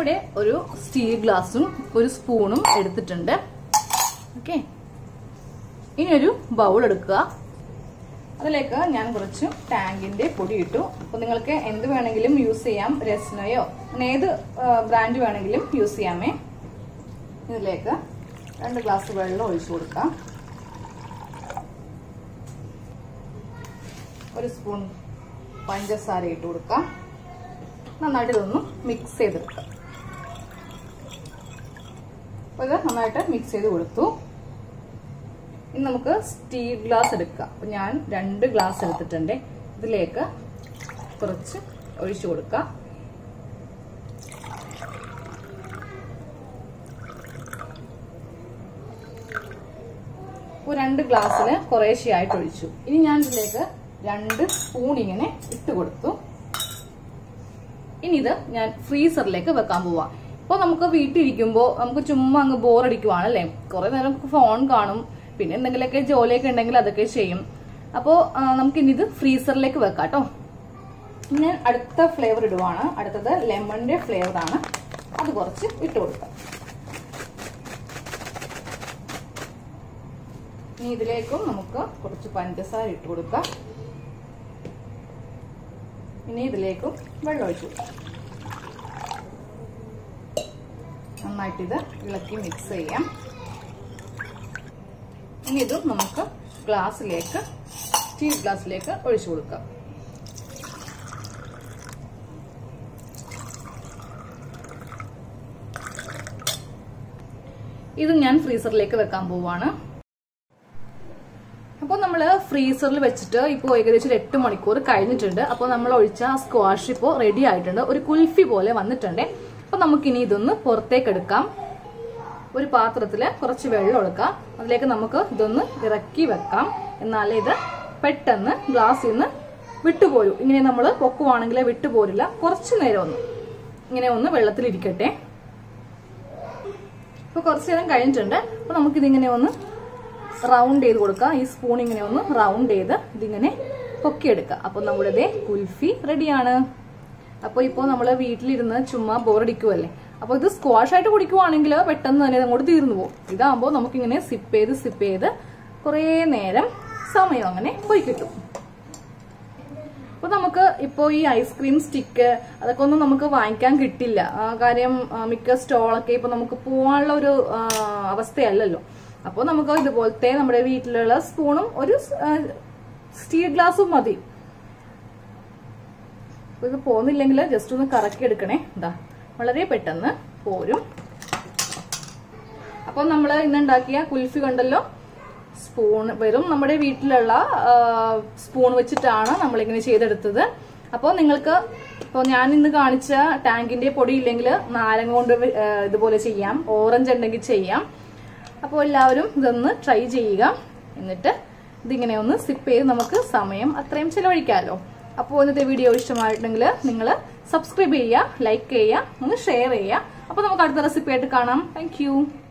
ഞാനിവിടെ ഒരു സ്റ്റീൽ ഗ്ലാസും ഒരു സ്പൂണും എടുത്തിട്ടുണ്ട് ഓക്കെ ഇനി ഒരു ബൗൾ എടുക്കുക അതിലേക്ക് ഞാൻ കുറച്ച് ടാങ്കിന്റെ പൊടി ഇട്ടു അപ്പൊ നിങ്ങൾക്ക് എന്ത് വേണമെങ്കിലും യൂസ് ചെയ്യാം രസ്നയോ അങ്ങനെ ഏത് ബ്രാൻഡ് വേണമെങ്കിലും യൂസ് ചെയ്യാമേ ഇതിലേക്ക് രണ്ട് ഗ്ലാസ് വെള്ളം ഒഴിച്ചു കൊടുക്കാം ഒരു സ്പൂൺ പഞ്ചസാര ഇട്ട് കൊടുക്കാം നന്നായിട്ട് ഇതൊന്ന് മിക്സ് ചെയ്തെടുക്കാം അപ്പൊ ഇത് നന്നായിട്ട് മിക്സ് ചെയ്ത് കൊടുത്തു ഇനി നമുക്ക് സ്റ്റീൽ ഗ്ലാസ് എടുക്കാം അപ്പൊ ഞാൻ രണ്ട് ഗ്ലാസ് എടുത്തിട്ടുണ്ട് ഇതിലേക്ക് കുറച്ച് ഒഴിച്ചു കൊടുക്കാം ഇപ്പോൾ രണ്ട് ഗ്ലാസ്സിന് കുറേശ്ശെയായിട്ട് ഒഴിച്ചു ഇനി ഞാൻ ഇതിലേക്ക് രണ്ട് സ്പൂൺ ഇങ്ങനെ ഇട്ട് കൊടുത്തു ഇനി ഇത് ഞാൻ ഫ്രീസറിലേക്ക് വെക്കാൻ പോവാം ഇപ്പോൾ നമുക്ക് വീട്ടിലിരിക്കുമ്പോൾ നമുക്ക് ചുമ്മാ അങ്ങ് ബോറടിക്കുവാണല്ലേ കുറെ നേരം നമുക്ക് ഫോൺ കാണും പിന്നെ എന്തെങ്കിലുമൊക്കെ ജോലിയൊക്കെ ഉണ്ടെങ്കിൽ അതൊക്കെ ചെയ്യും അപ്പോൾ നമുക്ക് ഇനി ഇത് ഫ്രീസറിലേക്ക് വെക്കാം കേട്ടോ ഞാൻ അടുത്ത ഫ്ലേവർ ഇടുവാണ് അടുത്തത് ലെമണിന്റെ ഫ്ലേവർ ആണ് അത് കുറച്ച് ഇട്ട് കൊടുക്കാം ഇനി ഇതിലേക്കും നമുക്ക് കുറച്ച് പഞ്ചസാര ഇട്ട് കൊടുക്കാം ഇനി ഇതിലേക്കും വെള്ളം ഒഴിച്ചു കൊടുക്കാം നന്നായിട്ട് ഇത് ഇളക്കി മിക്സ് ചെയ്യാം ഇനി ഇതും നമുക്ക് ഗ്ലാസ്സിലേക്ക് സ്റ്റീൽ ഗ്ലാസ്സിലേക്ക് ഒഴിച്ചു കൊടുക്കാം ഇത് ഞാൻ ഫ്രീസറിലേക്ക് വെക്കാൻ പോവാണ് അപ്പോൾ നമ്മൾ ഫ്രീസറിൽ വെച്ചിട്ട് ഇപ്പോൾ ഏകദേശം ഒരു എട്ട് മണിക്കൂർ കഴിഞ്ഞിട്ടുണ്ട് അപ്പോൾ നമ്മൾ ഒഴിച്ച സ്ക്വാഷ് ഇപ്പോൾ റെഡി ആയിട്ടുണ്ട് ഒരു കുൽഫി പോലെ വന്നിട്ടുണ്ട് അപ്പോൾ നമുക്കിനി ഇതൊന്ന് പുറത്തേക്ക് എടുക്കാം ഒരു പാത്രത്തിൽ കുറച്ച് വെള്ളം എടുക്കാം അതിലേക്ക് നമുക്ക് ഇതൊന്ന് ഇറക്കി വെക്കാം എന്നാലേ ഇത് പെട്ടെന്ന് ഗ്ലാസ്സിൽ നിന്ന് വിട്ടുപോരും ഇങ്ങനെ നമ്മൾ പൊക്കുവാണെങ്കിൽ വിട്ടുപോരില്ല കുറച്ച് നേരം ഒന്ന് ഇങ്ങനെ ഒന്ന് വെള്ളത്തിലിരിക്കട്ടെ ഇപ്പൊ കുറച്ച് നേരം കഴിഞ്ഞിട്ടുണ്ട് അപ്പൊ നമുക്കിതിങ്ങനെ ഒന്ന് റൗണ്ട് ചെയ്ത് കൊടുക്കാം ഈ സ്പൂൺ ഇങ്ങനെ ഒന്ന് റൗണ്ട് ചെയ്ത് ഇതിങ്ങനെ പൊക്കിയെടുക്കുക അപ്പൊ നമ്മുടെ ഇതേ കുൽഫി റെഡിയാണ് അപ്പൊ ഇപ്പോൾ നമ്മൾ വീട്ടിലിരുന്ന് ചുമ്മാ ബോറടിക്കുമല്ലേ അപ്പൊ ഇത് സ്ക്വാഷ് ആയിട്ട് കുടിക്കുവാണെങ്കിൽ പെട്ടെന്ന് തന്നെ അങ്ങോട്ട് തീർന്നു പോകും ഇതാകുമ്പോൾ നമുക്കിങ്ങനെ സിപ്പ് ചെയ്ത് സിപ്പ് ചെയ്ത് കുറേ നേരം സമയം അങ്ങനെ പോയി കിട്ടും അപ്പൊ നമുക്ക് ഇപ്പോൾ ഈ ഐസ്ക്രീം സ്റ്റിക്ക് അതൊക്കെ ഒന്നും നമുക്ക് വാങ്ങിക്കാൻ കിട്ടില്ല ആ, കാര്യം ആ, മിക്ക സ്റ്റോളൊക്കെ ഇപ്പൊ നമുക്ക് പോവാനുള്ള ഒരു ആ, അവസ്ഥയല്ലല്ലോ അപ്പോൾ നമുക്ക് ഇതുപോലത്തെ നമ്മുടെ വീട്ടിലുള്ള സ്പൂണും ഒരു സ്റ്റീൽ ഗ്ലാസും മതി അപ്പൊ ഇത് പോകുന്നില്ലെങ്കിൽ ജസ്റ്റ് ഒന്ന് കറക്കി എടുക്കണേ എന്താ വളരെ പെട്ടെന്ന് പോരും അപ്പോൾ നമ്മൾ ഇന്നുണ്ടാക്കിയ കുൽഫി കണ്ടല്ലോ സ്പൂൺ വെറും നമ്മുടെ വീട്ടിലുള്ള സ്പൂൺ വെച്ചിട്ടാണ് നമ്മളിങ്ങനെ ചെയ്തെടുത്തത് അപ്പോൾ നിങ്ങൾക്ക് ഇപ്പോൾ ഞാൻ ഇന്ന് കാണിച്ച ടാങ്കിന്റെ പൊടി ഇല്ലെങ്കിൽ നാരങ്ങ കൊണ്ട് വെ- ആ, ഇതുപോലെ ചെയ്യാം ഓറഞ്ച് ഉണ്ടെങ്കിൽ ചെയ്യാം അപ്പോൾ എല്ലാവരും ഇതൊന്ന് ട്രൈ ചെയ്യുക എന്നിട്ട് ഇതിങ്ങനെ ഒന്ന് സിപ്പ് ചെയ്ത് നമുക്ക് സമയം അത്രയും ചിലവഴിക്കാമല്ലോ അപ്പോൾ ഇന്നത്തെ വീഡിയോ ഇഷ്ടമായിട്ടുണ്ടെങ്കിൽ നിങ്ങൾ സബ്സ്ക്രൈബ് ചെയ്യുക ലൈക്ക് ചെയ്യുക ഒന്ന് ഷെയർ ചെയ്യുക അപ്പോൾ നമുക്ക് അടുത്ത റെസിപ്പി ആയിട്ട് കാണാം താങ്ക്